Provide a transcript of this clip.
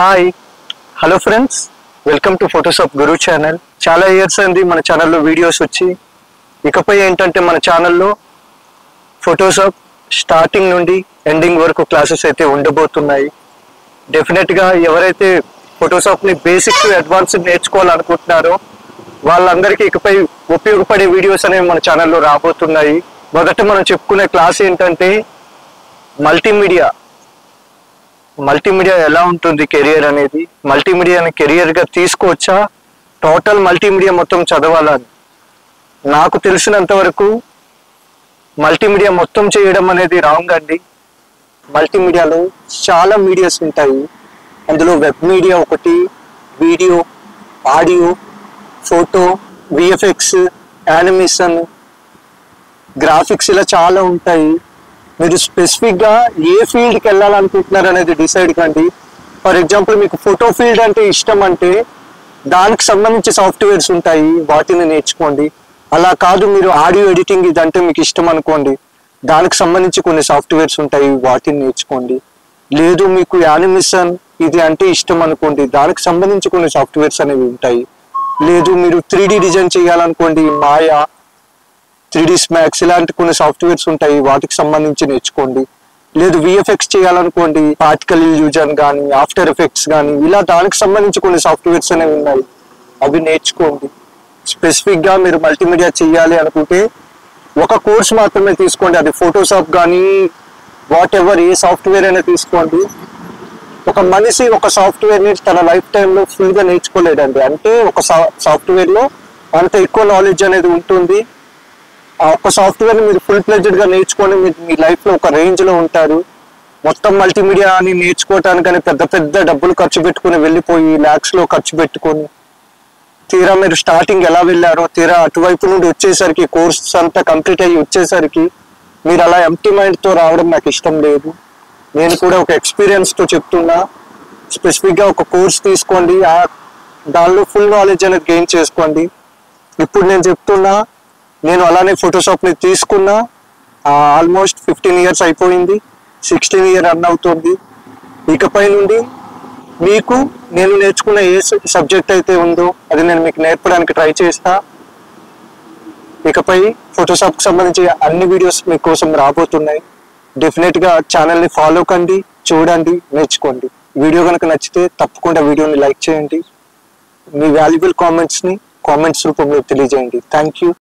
hi hello friends welcome to Photoshop Guru channel చాలా years అయింది మన ఛానల్లో వీడియోస్ వచ్చి ఇకపై ఏంటంటే మన ఛానల్లో ఫోటోషాప్ స్టార్టింగ్ నుండి ఎండింగ్ వరకు క్లాసెస్ అయితే ఉండబోతున్నాయి డెఫినెట్గా ఎవరైతే ఫోటోషాప్ని బేసిక్ టు అడ్వాన్స్ నేర్చుకోవాలనుకుంటున్నారో వాళ్ళందరికీ ఇకపై ఉపయోగపడే వీడియోస్ అనేవి మన ఛానల్లో రాబోతున్నాయి మొదట మనం చెప్పుకునే క్లాస్ ఏంటంటే మల్టీమీడియా మల్టీమీడియా ఎలా ఉంటుంది కెరియర్ అనేది మల్టీమీడియాని కెరియర్ గా తీసుకోవచ్చా టోటల్ మల్టీమీడియా మొత్తం చదవాలని నాకు తెలిసినంత వరకు మల్టీమీడియా మొత్తం చేయడం అనేది రాంగ్ అండి మల్టీమీడియాలో చాలా మీడియాస్ ఉంటాయి అందులో వెబ్ మీడియా ఒకటి video audio photo VFX animation graphics ఇలా చాలా ఉంటాయి మీరు స్పెసిఫిక్ గా ఏ ఫీల్డ్ కి వెళ్ళాలనుకుంటున్నారు అనేది డిసైడ్ కండి ఫర్ ఎగ్జాంపుల్ మీకు ఫోటో ఫీల్డ్ అంటే ఇష్టం అంటే దానికి సంబంధించి సాఫ్ట్వేర్స్ ఉంటాయి వాటిని నేర్చుకోండి అలా కాదు మీరు ఆడియో ఎడిటింగ్ ఇదంటే మీకు ఇష్టం అనుకోండి దానికి సంబంధించి కొన్ని సాఫ్ట్వేర్స్ ఉంటాయి వాటిని నేర్చుకోండి లేదు మీకు యానిమేషన్ ఇది అంటే ఇష్టం అనుకోండి దానికి సంబంధించి కొన్ని సాఫ్ట్వేర్స్ అనేవి ఉంటాయి లేదు మీరు త్రీ డిజైన్ చేయాలనుకోండి మాయా త్రీ డి స్మాక్స్ ఇలాంటి కొన్ని సాఫ్ట్వేర్స్ ఉంటాయి వాటికి సంబంధించి నేర్చుకోండి లేదు విఎఫ్ఎక్స్ చేయాలనుకోండి పార్టికల్ ఇల్యూజన్ కానీ ఆఫ్టర్ ఎఫెక్ట్స్ కానీ ఇలా దానికి సంబంధించి కొన్ని సాఫ్ట్వేర్స్ అనేవి ఉన్నాయి అవి నేర్చుకోండి స్పెసిఫిక్ గా మీరు మల్టీమీడియా చేయాలి అనుకుంటే ఒక కోర్స్ మాత్రమే తీసుకోండి అది ఫోటోషాప్ కానీ వాట్ ఎవర్ ఏ సాఫ్ట్వేర్ అయినా తీసుకోండి ఒక మనిషి ఒక సాఫ్ట్వేర్ ని తన లైఫ్ టైంలో ఫుల్ గా నేర్చుకోలేడండి అంటే ఒక సాఫ్ట్వేర్ లో అంత ఎక్కువ నాలెడ్జ్ అనేది ఉంటుంది ఆ ఒక్క సాఫ్ట్వేర్ మీరు ఫుల్ ప్లెజ్డ్ గా నేర్చుకొని మీరు మీ లైఫ్ లో ఒక రేంజ్ లో ఉంటారు మొత్తం మల్టీమీడియా అని నేర్చుకోవటానికని పెద్ద పెద్ద డబ్బులు ఖర్చు పెట్టుకుని వెళ్ళిపోయి ల్యాక్స్ లో ఖర్చు పెట్టుకొని తీరా మీరు స్టార్టింగ్ ఎలా వెళ్ళారో తీరా అటువైపు నుండి వచ్చేసరికి కోర్స్ అంతా కంప్లీట్ అయ్యి వచ్చేసరికి మీరు అలా ఎంటీ మైండ్ తో రావడం నాకు ఇష్టం లేదు నేను కూడా ఒక ఎక్స్పీరియన్స్ తో చెప్తున్నా స్పెసిఫిక్ గా ఒక కోర్స్ తీసుకోండి ఆ దానిలో ఫుల్ నాలెడ్జ్ అనేది గెయిన్ చేసుకోండి ఇప్పుడు నేను చెప్తున్నా నేను అలానే ఫోటోషాప్ ని తీసుకున్నా ఆల్మోస్ట్ ఫిఫ్టీన్ ఇయర్స్ అయిపోయింది సిక్స్టీన్ ఇయర్ రన్ అవుతుంది ఇకపై నుండి మీకు నేను నేర్చుకున్న ఏ సబ్జెక్ట్ అయితే ఉందో అది నేను మీకు నేర్పడానికి ట్రై చేస్తా ఇకపై ఫోటోషాప్ కి సంబంధించి అన్ని వీడియోస్ మీకోసం రాబోతున్నాయి డెఫినెట్ గా ఛానల్ ని ఫాలో కండి చూడండి నేర్చుకోండి వీడియో కనుక నచ్చితే తప్పకుండా వీడియోని లైక్ చేయండి మీ వాల్యుబుల్ కామెంట్స్ ని కామెంట్స్ రూపంలో తెలియజేయండి థ్యాంక్ యూ